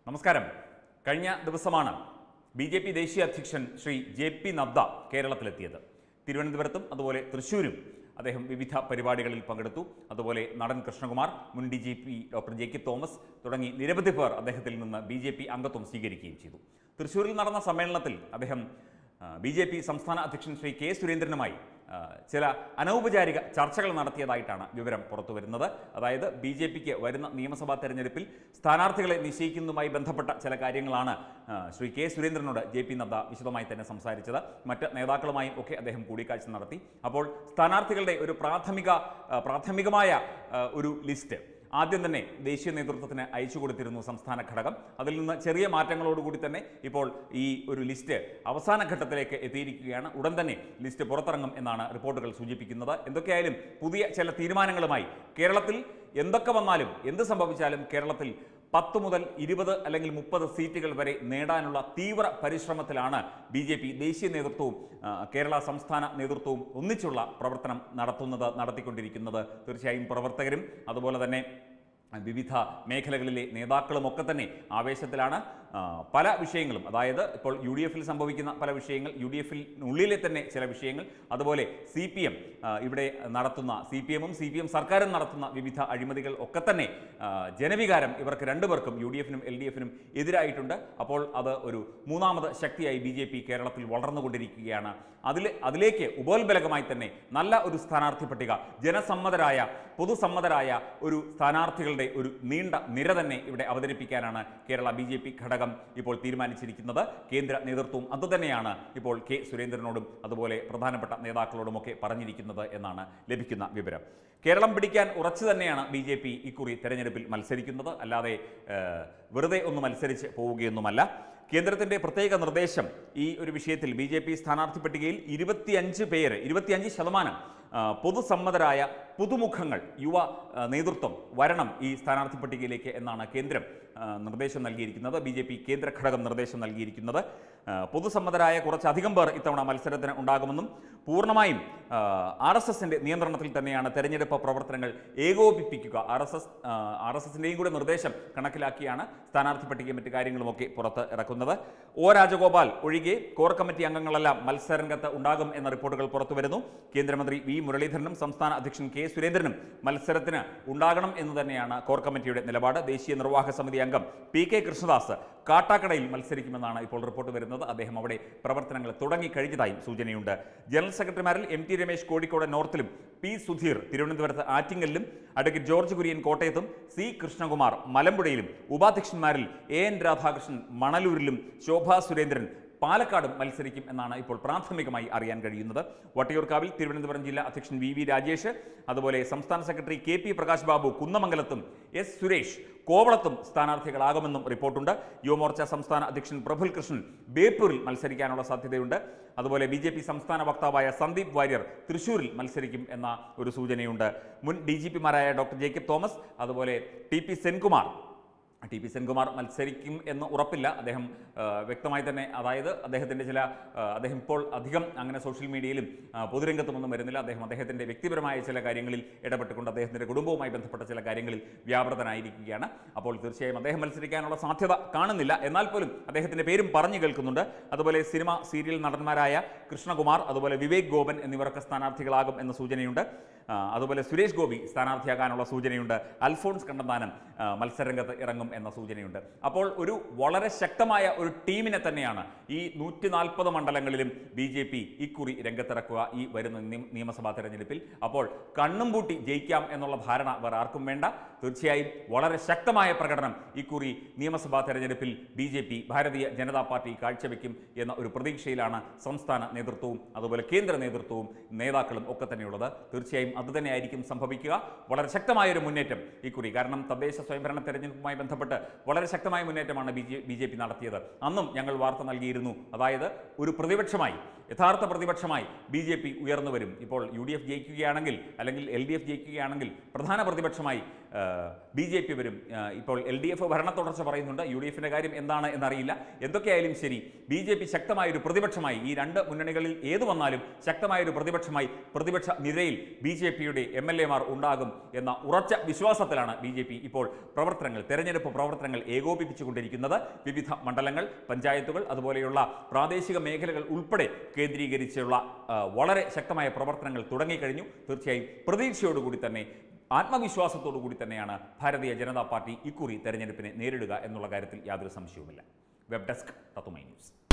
നമസ്കാരം കഴിഞ്ഞ ദിവസമാണ് ബി ജെ പി ദേശീയ അധ്യക്ഷൻ ശ്രീ ജെ പി നദ്ദ കേരളത്തിലെത്തിയത് തിരുവനന്തപുരത്തും അതുപോലെ തൃശ്ശൂരും അദ്ദേഹം വിവിധ പരിപാടികളിൽ പങ്കെടുത്തു അതുപോലെ നടൻ കൃഷ്ണകുമാർ മുൻ D G P doctor J K Thomas തുടങ്ങി നിരവധി പേർ അദ്ദേഹത്തിൽ നിന്ന് ബി ജെ പി അംഗത്വം സ്വീകരിക്കുകയും ചെയ്തു തൃശ്ശൂരിൽ നടന്ന സമ്മേളനത്തിൽ അദ്ദേഹം ബി ജെ പി സംസ്ഥാന അധ്യക്ഷൻ ശ്രീ കെ സുരേന്ദ്രനുമായി ആ, ചില അനൗപചാരിക ചർച്ചകൾ നടത്തിയതായിട്ടാണ് വിവരം പുറത്തു വരുന്നത് അതായത് ബി ജെ പിക്ക് വരുന്ന നിയമസഭാ തെരഞ്ഞെടുപ്പിൽ സ്ഥാനാർത്ഥികളെ നിശ്ചയിക്കുന്നതുമായി ബന്ധപ്പെട്ട ചില കാര്യങ്ങളാണ് ആ, ശ്രീ കെ സുരേന്ദ്രനോട് ജെ പി നദ്ദ വിശദമായി തന്നെ സംസാരിച്ചത് മറ്റ് നേതാക്കളുമായും ഒക്കെ അദ്ദേഹം കൂടിക്കാഴ്ച നടത്തി അപ്പോൾ സ്ഥാനാർത്ഥികളുടെ ഒരു പ്രാഥമിക ആ, പ്രാഥമികമായ ആ, ഒരു ലിസ്റ്റ് ആദ്യം തന്നെ ദേശീയ നേതൃത്വത്തിന് അയച്ചു കൊടുത്തിരുന്നു സംസ്ഥാന ഘടകം അതിൽ നിന്ന് ചെറിയ മാറ്റങ്ങളോടുകൂടി തന്നെ ഇപ്പോൾ ഈ ഒരു ലിസ്റ്റ് അവസാന ഘട്ടത്തിലേക്ക് എത്തിയിരിക്കുകയാണ് ഉടൻ തന്നെ ലിസ്റ്റ് പുറത്തിറങ്ങും എന്നാണ് റിപ്പോർട്ടുകൾ സൂചിപ്പിക്കുന്നത് എന്തൊക്കെയായാലും പുതിയ ചില തീരുമാനങ്ങളുമായി കേരളത്തിൽ എന്തൊക്കെ വന്നാലും എന്ത് സംഭവിച്ചാലും കേരളത്തിൽ പത്ത് മുതൽ ഇരുപത് അല്ലെങ്കിൽ മുപ്പത് സീറ്റുകൾ വരെ നേടാനുള്ള തീവ്ര പരിശ്രമത്തിലാണ് ബി ജെ പി ദേശീയ നേതൃത്വവും ആ, കേരള സംസ്ഥാന നേതൃത്വവും ഒന്നിച്ചുള്ള പ്രവർത്തനം നടത്തുന്നത് നടത്തിക്കൊണ്ടിരിക്കുന്നത് തീർച്ചയായും പ്രവർത്തകരും അതുപോലെ തന്നെ വിവിധ മേഖലകളിലെ നേതാക്കളും ഒക്കെ തന്നെ ആവേശത്തിലാണ് ആ, പല വിഷയങ്ങളും അതായത് ഇപ്പോൾ യു ഡി എഫിൽ സംഭവിക്കുന്ന പല വിഷയങ്ങൾ യു ഡി എഫിനുള്ളിലെ തന്നെ ചില വിഷയങ്ങൾ അതുപോലെ സി പി എം ഇവിടെ നടത്തുന്ന സി പി എമ്മും സി പി എം സർക്കാരും നടത്തുന്ന വിവിധ അഴിമതികൾ ഒക്കെ തന്നെ ആ, ജനവികാരം ഇവർക്ക് രണ്ടുപേർക്കും യു ഡി എഫിനും എൽ ഡി എഫിനും എതിരായിട്ടുണ്ട് അപ്പോൾ അത് ഒരു മൂന്നാമത് ശക്തിയായി ബി ജെ പി കേരളത്തിൽ വളർന്നുകൊണ്ടിരിക്കുകയാണ് അതിൽ അതിലേക്ക് ഉപോത്ബലകമായി തന്നെ നല്ല ഒരു സ്ഥാനാർത്ഥി പട്ടിക ജനസമ്മതരായ പൊതുസമ്മതരായ ഒരു സ്ഥാനാർത്ഥികളുടെ ഒരു നീണ്ട നിര തന്നെ ഇവിടെ അവതരിപ്പിക്കാനാണ് കേരള ബി ജെ പി ഘടകം ഇപ്പോൾ തീരുമാനിച്ചിരിക്കുന്നത് കേന്ദ്ര നേതൃത്വവും അതുതന്നെയാണ് ഇപ്പോൾ കെ സുരേന്ദ്രനോടും അതുപോലെ പ്രധാനപ്പെട്ട നേതാക്കളോടുമൊക്കെ പറഞ്ഞിരിക്കുന്നത് എന്നാണ് ലഭിക്കുന്ന വിവരം കേരളം പിടിക്കാൻ ഉറച്ചു തന്നെയാണ് ബി ജെ പി ഇക്കുറി തെരഞ്ഞെടുപ്പിൽ മത്സരിക്കുന്നത് അല്ലാതെ ഏഹ്, വെറുതെ ഒന്ന് മത്സരിച്ച് പോവുകയൊന്നുമല്ല കേന്ദ്രത്തിന്റെ പ്രത്യേക നിർദ്ദേശം ഈ ഒരു വിഷയത്തിൽ ബി ജെ പി സ്ഥാനാർത്ഥി പട്ടികയിൽ ഇരുപത്തിയഞ്ച് പേര് ഇരുപത്തിയഞ്ച് ശതമാനം ആ, പൊതുസമ്മതരായ പുതുമുഖങ്ങൾ യുവ ആ, നേതൃത്വം വരണം ഈ സ്ഥാനാർത്ഥി പട്ടികയിലേക്ക് എന്നാണ് കേന്ദ്രം ആ, നിർദ്ദേശം നൽകിയിരിക്കുന്നത് ബി ജെ പി കേന്ദ്ര ഘടകം നിർദ്ദേശം നൽകിയിരിക്കുന്നത് ആ, പൊതുസമ്മതരായ കുറച്ചധികം പേർ ഇത്തവണ മത്സരത്തിന് ഉണ്ടാകുമെന്നും പൂർണ്ണമായും ആർ എസ് എസിന്റെ നിയന്ത്രണത്തിൽ തന്നെയാണ് തെരഞ്ഞെടുപ്പ് പ്രവർത്തനങ്ങൾ ഏകോപിപ്പിക്കുക R S S R S എസിന്റെയും കൂടെ നിർദ്ദേശം കണക്കിലാക്കിയാണ് സ്ഥാനാർത്ഥി പട്ടികയും മറ്റു കാര്യങ്ങളുമൊക്കെ പുറത്ത് ഇറക്കുന്നത് ഒ രാജഗോപാൽ ഒഴികെ കോർ കമ്മിറ്റി അംഗങ്ങളെല്ലാം മത്സരരംഗത്ത് ഉണ്ടാകും എന്ന റിപ്പോർട്ടുകൾ പുറത്തു വരുന്നു കേന്ദ്രമന്ത്രി വി മുരളീധരനും സംസ്ഥാന അധ്യക്ഷൻ കെ സുരേന്ദ്രനും മത്സരത്തിന് ഉണ്ടാകണം എന്ന് തന്നെയാണ് കോർ കമ്മിറ്റിയുടെ നിലപാട് ദേശീയ നിർവാഹക സമിതി അംഗം പി കെ കൃഷ്ണദാസ് കാട്ടാക്കടയിൽ മത്സരിക്കുമെന്നാണ് ഇപ്പോൾ റിപ്പോർട്ട് വരുന്നത് അദ്ദേഹം അവിടെ പ്രവർത്തനങ്ങൾ തുടങ്ങിക്കഴിഞ്ഞതായും സൂചനയുണ്ട് ജനറൽ സെക്രട്ടറിമാരിൽ എം ടി രമേശ് കോഴിക്കോട് നോർത്തിലും പി സുധീർ തിരുവനന്തപുരത്ത് ആറ്റിങ്ങലിലും അഡ്വക്കേറ്റ് ജോർജ് കുര്യൻ കോട്ടയത്തും സി കൃഷ്ണകുമാർ മലമ്പുഴയിലും ഉപാധ്യക്ഷന്മാരിൽ എ എൻ രാധാകൃഷ്ണൻ മണലൂരിലും ശോഭാ സുരേന്ദ്രൻ പാലക്കാടും മത്സരിക്കും എന്നാണ് ഇപ്പോൾ പ്രാഥമികമായി അറിയാൻ കഴിയുന്നത് വട്ടിയൂർക്കാവിൽ തിരുവനന്തപുരം ജില്ലാ അധ്യക്ഷൻ വി വി രാജേഷ് അതുപോലെ സംസ്ഥാന secretary K P Prakash Babu കുന്നമംഗലത്തും എസ് സുരേഷ് കോവളത്തും സ്ഥാനാർത്ഥികളാകുമെന്നും റിപ്പോർട്ടുണ്ട് യുവമോർച്ച സംസ്ഥാന അധ്യക്ഷൻ പ്രഫുൽ കൃഷ്ണൻ ബേപ്പൂരിൽ മത്സരിക്കാനുള്ള സാധ്യതയുണ്ട് അതുപോലെ ബി ജെ പി സംസ്ഥാന വക്താവായ സന്ദീപ് വാര്യർ തൃശൂരിൽ മത്സരിക്കും എന്ന ഒരു സൂചനയുണ്ട് മുൻ ഡി ജി പിമാരായ ഡോക്ടർ ജേക്കബ് തോമസ് അതുപോലെ T P Senkumar T P Senkumar മത്സരിക്കും എന്ന് ഉറപ്പില്ല അദ്ദേഹം ആ, വ്യക്തമായി തന്നെ അതായത് അദ്ദേഹത്തിൻ്റെ ചില ആ, അദ്ദേഹം ഇപ്പോൾ അധികം അങ്ങനെ സോഷ്യൽ മീഡിയയിലും ആ, പൊതുരംഗത്തുമൊന്നും വരുന്നില്ല അദ്ദേഹം അദ്ദേഹത്തിൻ്റെ വ്യക്തിപരമായ ചില കാര്യങ്ങളിൽ ഇടപെട്ടുകൊണ്ട് അദ്ദേഹത്തിൻ്റെ കുടുംബവുമായി ബന്ധപ്പെട്ട ചില കാര്യങ്ങളിൽ വ്യാപൃതനായിരിക്കുകയാണ് അപ്പോൾ തീർച്ചയായും അദ്ദേഹം മത്സരിക്കാനുള്ള സാധ്യത കാണുന്നില്ല എന്നാൽ പോലും അദ്ദേഹത്തിൻ്റെ പേരും പറഞ്ഞു കേൾക്കുന്നുണ്ട് അതുപോലെ സിനിമ സീരിയൽ നടന്മാരായ കൃഷ്ണകുമാർ അതുപോലെ വിവേക് ഗോപൻ എന്നിവരൊക്കെ സ്ഥാനാർത്ഥികളാകും എന്ന സൂചനയുണ്ട് ആ, അതുപോലെ സുരേഷ് ഗോപി സ്ഥാനാർത്ഥിയാകാനുള്ള സൂചനയുണ്ട് അൽഫോൺസ് കണ്ണന്താനം ആ, മത്സരരംഗത്ത് ഇറങ്ങും എന്ന സൂചനയുണ്ട് അപ്പോൾ ഒരു വളരെ ശക്തമായ ഒരു ടീമിനെ തന്നെയാണ് ഈ നൂറ്റി നാൽപ്പത് മണ്ഡലങ്ങളിലും ബി ജെ പി ഇക്കുറി രംഗത്തിറക്കുക ഈ വരുന്ന നിയ- നിയമസഭാ തെരഞ്ഞെടുപ്പിൽ അപ്പോൾ കണ്ണും പൂട്ടി ജയിക്കാം എന്നുള്ള ധാരണ വേറെ ആർക്കും വേണ്ട തീർച്ചയായും വളരെ ശക്തമായ പ്രകടനം ഇക്കുറി നിയമസഭാ തെരഞ്ഞെടുപ്പിൽ ബി ജെ പി ഭാരതീയ ജനതാ പാർട്ടി കാഴ്ചവെക്കും എന്ന ഒരു പ്രതീക്ഷയിലാണ് സംസ്ഥാന നേതൃത്വവും അതുപോലെ കേന്ദ്ര നേതൃത്വവും നേതാക്കളും ഒക്കെ തന്നെയുള്ളത് തീർച്ചയായും അതുതന്നെയായിരിക്കും സംഭവിക്കുക വളരെ ശക്തമായ ഒരു മുന്നേറ്റം ഇക്കുറി കാരണം തദ്ദേശ സ്വയംഭരണ തെരഞ്ഞെടുപ്പുമായി ബന്ധപ്പെട്ട് വളരെ ശക്തമായ മുന്നേറ്റമാണ് B J B J P നടത്തിയത് അന്നും ഞങ്ങൾ വാർത്ത നൽകിയിരുന്നു അതായത് ഒരു പ്രതിപക്ഷമായി യഥാർത്ഥ പ്രതിപക്ഷമായി ബി ജെ പി ഉയർന്നു വരും ഇപ്പോൾ യു ഡി എഫ് ജയിക്കുകയാണെങ്കിൽ അല്ലെങ്കിൽ എൽ ഡി എഫ് ജയിക്കുകയാണെങ്കിൽ പ്രധാന പ്രതിപക്ഷമായി ബി ജെ പി വരും ആ, ഇപ്പോൾ എൽ ഡി എഫ് ഭരണ തുടർച്ച പറയുന്നുണ്ട് യു ഡി എഫിൻ്റെ കാര്യം എന്താണ് എന്നറിയില്ല എന്തൊക്കെയായാലും ശരി ബി ജെ പി ശക്തമായ ഒരു പ്രതിപക്ഷമായി ഈ രണ്ട് മുന്നണികളിൽ ഏത് വന്നാലും ശക്തമായ ഒരു പ്രതിപക്ഷമായി പ്രതിപക്ഷ നിരയിൽ ബി ജെ പിയുടെ എം എൽ എമാർ ഉണ്ടാകും എന്ന ഉറച്ച വിശ്വാസത്തിലാണ് ബി ജെ പി ഇപ്പോൾ പ്രവർത്തനങ്ങൾ തെരഞ്ഞെടുപ്പ് തെരഞ്ഞെടുപ്പ് പ്രവർത്തനങ്ങൾ ഏകോപിപ്പിച്ചുകൊണ്ടിരിക്കുന്നത് വിവിധ മണ്ഡലങ്ങൾ പഞ്ചായത്തുകൾ അതുപോലെയുള്ള പ്രാദേശിക മേഖലകൾ ഉൾപ്പെടെ കേന്ദ്രീകരിച്ചുള്ള ആ, വളരെ ശക്തമായ പ്രവർത്തനങ്ങൾ തുടങ്ങിക്കഴിഞ്ഞു തീർച്ചയായും പ്രതീക്ഷയോടുകൂടി തന്നെ ആത്മവിശ്വാസത്തോടു കൂടി തന്നെയാണ് ഭാരതീയ ജനതാ പാർട്ടി ഇക്കുറി തെരഞ്ഞെടുപ്പിനെ നേരിടുക എന്നുള്ള കാര്യത്തിൽ യാതൊരു സംശയവുമില്ല വെബ് ഡെസ്ക് തത്തുമൈ ന്യൂസ്